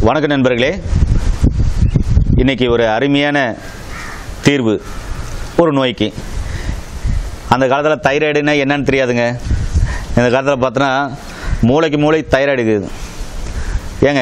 வணக்கம் நண்பர்களே இன்னைக்கு ஒரு அருமையான தீர்வு ஒரு நோய்க்கு அந்த காலத்தில் தைராய்டுனா என்னன்னு தெரியாதுங்க இந்த காலத்தில் பார்த்தோன்னா மூளைக்கு மூளை தைராய்டு இருக்குது ஏங்க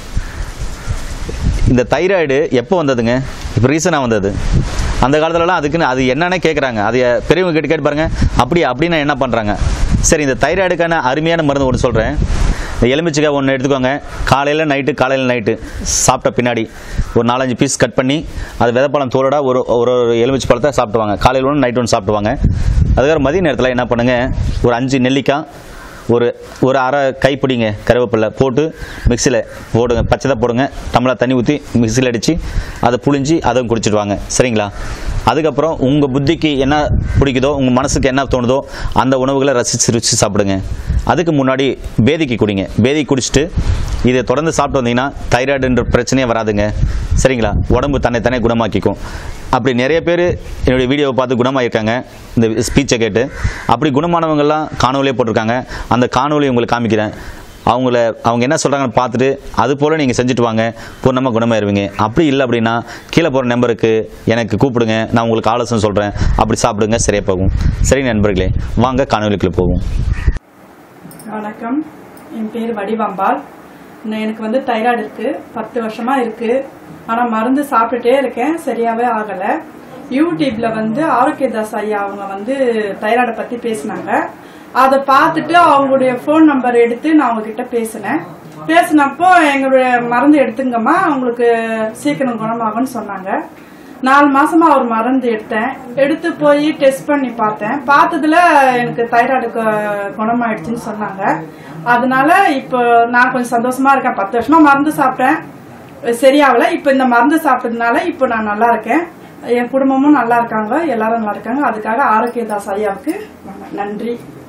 இந்த தைராய்டு எப்போ வந்ததுங்க இப்போ ரீசனாக வந்தது அந்த காலத்துலலாம் அதுக்குன்னு அது என்னன்னே கேட்குறாங்க அது பெரியவங்க கேட்டு கேட்டு பாருங்க அப்படியா அப்படின்னா என்ன பண்ணுறாங்க சரி இந்த தைராய்டுக்கான அருமையான மருந்து ஒன்று சொல்கிறேன் இந்த எலுமிச்சக்காய் ஒன்று எடுத்துக்கோங்க காலையில் நைட்டு காலையில் நைட்டு சாப்பிட்ட பின்னாடி ஒரு நாலஞ்சு பீஸ் கட் பண்ணி அது விதப்பழம் தோலோட ஒரு ஒரு ஒரு எலுமிச்சை பழத்தை சாப்பிடுவாங்க காலையில் ஒன்று நைட் ஒன்று சாப்பிடுவாங்க அதுக்கப்புறம் மதிய நேரத்தில் என்ன பண்ணுங்கள் ஒரு அஞ்சு நெல்லிக்காய் ஒரு ஒரு அரை கைப்பிடிங்க கருவேப்பிலை போட்டு மிக்சியில் போடுங்க பச்சை தான் போடுங்க டம்ளர் தண்ணி ஊற்றி மிக்சியில் அடித்து அதை புழிஞ்சி அதை குடிச்சிட்டு வாங்க சரிங்களா அதுக்கப்புறம் உங்கள் புத்திக்கு என்ன பிடிக்குதோ உங்கள் மனசுக்கு என்ன தோணுதோ அந்த உணவுகளை ரசித்து ருசித்து சாப்பிடுங்க அதுக்கு முன்னாடி பேதிக்கு குடிங்க பேதிக்கு குடிச்சிட்டு இதை தொடர்ந்து சாப்பிட்டு வந்தீங்கன்னா தைராய்டுன்ற பிரச்சனையே வராதுங்க சரிங்களா உடம்பு தன்னை தானே குணமாக்கிக்கும் அப்படி நிறைய பேர் என்னுடைய வீடியோவை பார்த்து குணமாயிருக்காங்க இந்த ஸ்பீச்சை கேட்டு அப்படி குணமானவங்கெல்லாம் காணொலியே போட்டிருக்காங்க அந்த காணொலி உங்களுக்கு காமிக்கிறேன் அவங்கள அவங்க என்ன சொல்கிறாங்கன்னு பார்த்துட்டு அது போல் நீங்கள் செஞ்சுட்டு வாங்க பூர்ணமாக குணமாயிருவீங்க அப்படி இல்லை அப்படின்னா கீழே போகிற நம்பருக்கு எனக்கு கூப்பிடுங்க நான் உங்களுக்கு ஆலோசனை சொல்கிறேன் அப்படி சாப்பிடுங்க சரியாக போகும் சரி நண்பர்களே வாங்க காணொலிக்குள்ளே போகும் வணக்கம் என் பேர் வடிவம்பாள் நான் எனக்கு வந்து தைராய்டு இருக்கு பத்து வருஷமா இருக்கு ஆனா மருந்து சாப்பிட்டுட்டே இருக்கேன் சரியாவே ஆகல யூடியூப்ல வந்து ஆரோக்கியதாஸ் ஐயா அவங்க வந்து தைராய்டை பத்தி பேசினாங்க அதை பார்த்துட்டு அவங்களுடைய ஃபோன் நம்பர் எடுத்து நான் அவங்க கிட்ட பேசினேன் பேசினப்போ எங்களுடைய மருந்து எடுத்துங்கம்மா உங்களுக்கு சீக்கிரம் குணமாகும்னு சொன்னாங்க நாலு மாசமா ஒரு மருந்து எடுத்தேன் எடுத்து போய் டெஸ்ட் பண்ணி பார்த்தேன் பார்த்ததுல எனக்கு தைராய்டு கு- குணமாயிடுச்சுன்னு சொன்னாங்க அதனால இப்போ நான் கொஞ்சம் சந்தோஷமா இருக்கேன் பத்து வருஷமா மருந்து சாப்பிட்டேன் சரியாகல இப்போ இந்த மருந்து சாப்பிட்டதுனால இப்போ நான் நல்லா இருக்கேன் என் குடும்பமும் நல்லா இருக்காங்க எல்லாரும் நல்லா இருக்காங்க அதுக்காக ஆரோக்கியதாஸ் ஐயாவுக்கு நன்றி